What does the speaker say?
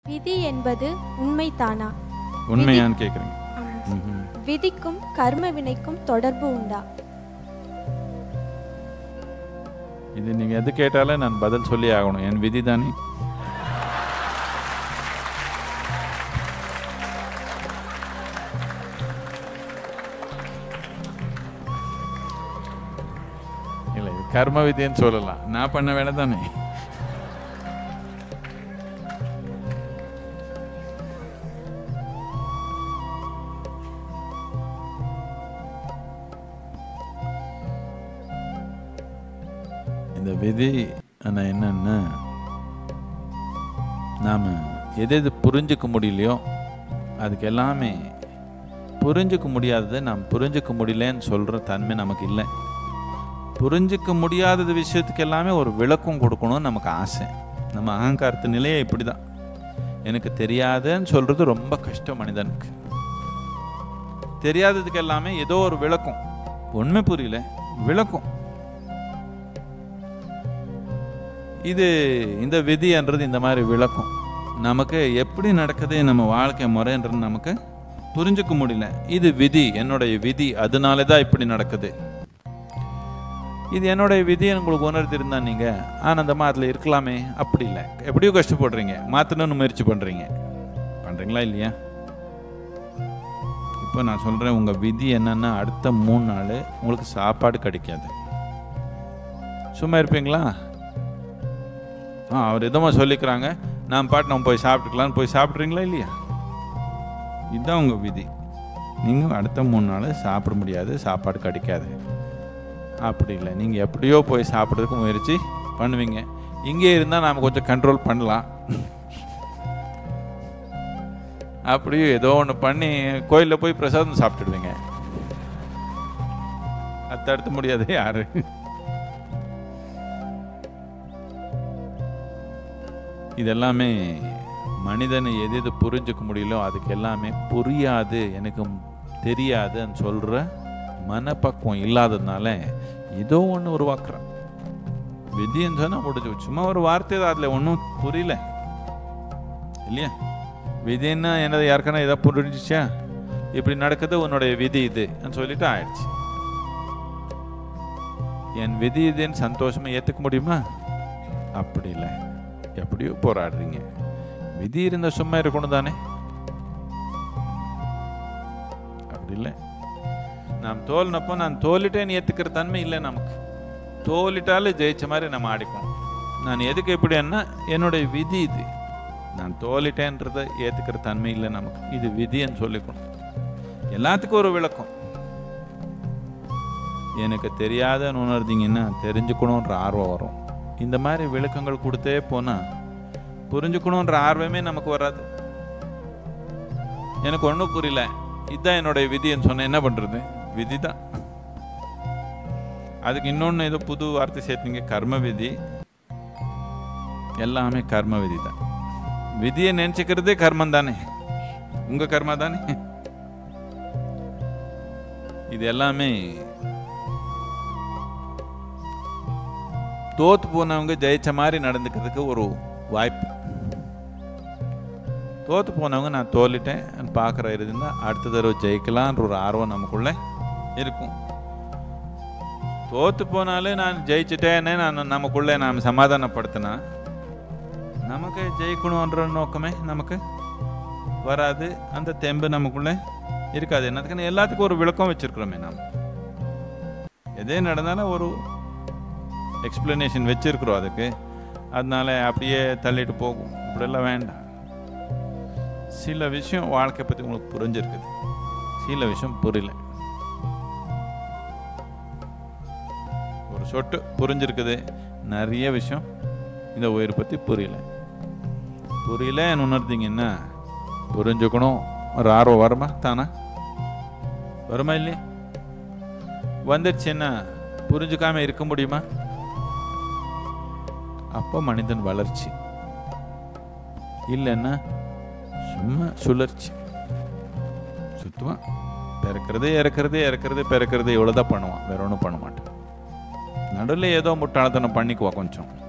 விதி என்பது உண்மைதானா உண்மையான்னு கேட்குறீங்க ஆமாம். விதிக்கும் கர்ம வினைக்கும் தொடர்பு உண்டா இது நீங்கள் எது கேட்டாலும் நான் பதில் சொல்லி ஆகணும் என் விதி தானே இல்லை இது கர்ம விதின்னு சொல்லலாம் நான் பண்ண வேலை தானே இந்த விதி ஆனால் என்னன்னா நாம் எது எது புரிஞ்சுக்க முடியலையோ அதுக்கு எல்லாமே புரிஞ்சுக்க முடியாததை நாம் புரிஞ்சுக்க முடியலன்னு சொல்கிற தன்மை நமக்கு இல்லை புரிஞ்சுக்க முடியாதது விஷயத்துக்கு எல்லாமே ஒரு விளக்கம் கொடுக்கணும்னு நமக்கு ஆசை நம்ம அகங்காரத்து நிலையே இப்படி தான் எனக்கு தெரியாதுன்னு சொல்கிறது ரொம்ப கஷ்டம் மனிதனுக்கு தெரியாததுக்கு எல்லாமே ஏதோ ஒரு விளக்கம் உண்மை புரியல விளக்கம் இது இந்த விதின்றது இந்த மாதிரி விளக்கம் நமக்கு எப்படி நடக்குது நம்ம வாழ்க்கை முறைன்றது நமக்கு புரிஞ்சுக்க முடியல இது விதி என்னுடைய விதி அதனால தான் இப்படி நடக்குது இது என்னுடைய விதியை உங்களுக்கு உணர்த்திருந்தா நீங்கள் ஆனந்தமாக அதில் இருக்கலாமே அப்படி இல்லை எப்படியோ கஷ்டப்படுறீங்க மாற்றணும்னு முயற்சி பண்ணுறீங்க பண்ணுறீங்களா இல்லையா இப்போ நான் சொல்கிறேன் உங்கள் விதி என்னன்னா அடுத்த மூணு நாள் உங்களுக்கு சாப்பாடு கிடைக்காது சும்மா இருப்பீங்களா ஆ அவர் எதமா சொல்லிக்கிறாங்க நான் பாட்டு நம்ம போய் சாப்பிட்டுக்கலாம்னு போய் சாப்பிட்றீங்களா இல்லையா இதுதான் உங்கள் விதி நீங்கள் அடுத்த மூணு நாள் சாப்பிட முடியாது சாப்பாடு கிடைக்காது அப்படி இல்லை நீங்கள் எப்படியோ போய் சாப்பிட்றதுக்கு முயற்சி பண்ணுவீங்க இங்கே இருந்தால் நாம் கொஞ்சம் கண்ட்ரோல் பண்ணலாம் அப்படியும் ஏதோ ஒன்று பண்ணி கோயிலில் போய் பிரசாதம் சாப்பிட்டுடுவீங்க அது தடுத்த முடியாது யாரு இதெல்லாமே மனிதனை எது எது புரிஞ்சுக்க முடியலோ அதுக்கு எல்லாமே புரியாது எனக்கு தெரியாதுன்னு சொல்கிற மனப்பக்குவம் இல்லாததுனால ஏதோ ஒன்று உருவாக்குறான் விதின்னு சொன்னால் முடிஞ்சு சும்மா ஒரு வார்த்தை தான் அதில் ஒன்றும் புரியல இல்லையா விதின்னா என்னது யாருக்கான ஏதாவது புரிஞ்சிச்சா இப்படி நடக்குது உன்னுடைய விதி இது சொல்லிட்டு ஆயிடுச்சு என் விதி இதுன்னு சந்தோஷமா ஏற்றுக்க முடியுமா அப்படி இல்லை எப்படியோ போராடுறீங்க விதி இருந்தா சும்மா இருக்கணும் தானே அப்படி இல்லை நாம் தோல்னப்போ நான் தோலிட்டேன்னு ஏற்றுக்கிற தன்மை இல்லை நமக்கு தோலிட்டாலும் ஜெயிச்ச மாதிரி நம்ம ஆடிக்கணும் நான் எதுக்கு எப்படின்னா என்னுடைய விதி இது நான் தோலிட்டேன்றதை ஏற்றுக்கிற தன்மை இல்லை நமக்கு இது விதின்னு சொல்லிக்கணும் எல்லாத்துக்கும் ஒரு விளக்கம் எனக்கு தெரியாதன்னு உணர்ந்தீங்கன்னா தெரிஞ்சுக்கணுன்ற ஆர்வம் வரும் இந்த மாதிரி விளக்கங்கள் கொடுத்தே போனால் புரிஞ்சுக்கணுன்ற ஆர்வமே நமக்கு வராது எனக்கு ஒன்றும் புரியல இதுதான் என்னுடைய விதின்னு சொன்னேன் என்ன பண்ணுறது விதி தான் அதுக்கு இன்னொன்று ஏதோ புது வார்த்தை சேர்த்தீங்க கர்ம விதி எல்லாமே கர்ம விதி தான் விதியை நினச்சிக்கிறதே கர்மம் தானே உங்கள் கர்மா தானே இது எல்லாமே தோத்து போனவங்க ஜெயிச்ச மாதிரி நடந்துக்கிறதுக்கு ஒரு வாய்ப்பு தோத்து போனவங்க நான் தோலிட்டேன் பார்க்குற இருந்தால் அடுத்த தடவை ஜெயிக்கலான்ற ஒரு ஆர்வம் நமக்குள்ளே இருக்கும் தோத்து போனாலே நான் ஜெயிச்சிட்டேன்னு நான் நமக்குள்ளே நாம் சமாதானப்படுத்தினா நமக்கு ஜெயிக்கணுன்ற நோக்கமே நமக்கு வராது அந்த தெம்பு நமக்குள்ளே இருக்காது என்னத்துக்குன்னு எல்லாத்துக்கும் ஒரு விளக்கம் வச்சுருக்குறோமே நாம் எதே நடந்தாலும் ஒரு எக்ஸ்பிளனேஷன் வச்சிருக்கிறோம் அதுக்கு அதனால அப்படியே தள்ளிட்டு போகும் இப்படியெல்லாம் வேண்டாம் சில விஷயம் வாழ்க்கை பற்றி உங்களுக்கு புரிஞ்சிருக்குது சில விஷயம் புரியல ஒரு சொட்டு புரிஞ்சிருக்குது நிறைய விஷயம் இந்த உயிர் பற்றி புரியல புரியலன்னு உணர்ந்தீங்கன்னா புரிஞ்சுக்கணும் ஒரு ஆர்வம் வருமா தானா வருமா இல்லையா வந்துடுச்சுன்னா புரிஞ்சுக்காம இருக்க முடியுமா அப்போ மனிதன் வளர்ச்சி இல்லைன்னா சும்மா சுழற்சி சுத்துவான் பிறக்கிறது இறக்கிறது இறக்கிறது பிறக்கிறது இவ்வளோதான் பண்ணுவான் வேற ஒன்றும் பண்ண மாட்டான் நடுவில் ஏதோ முட்டாளத்தனம் பண்ணிக்குவா கொஞ்சம்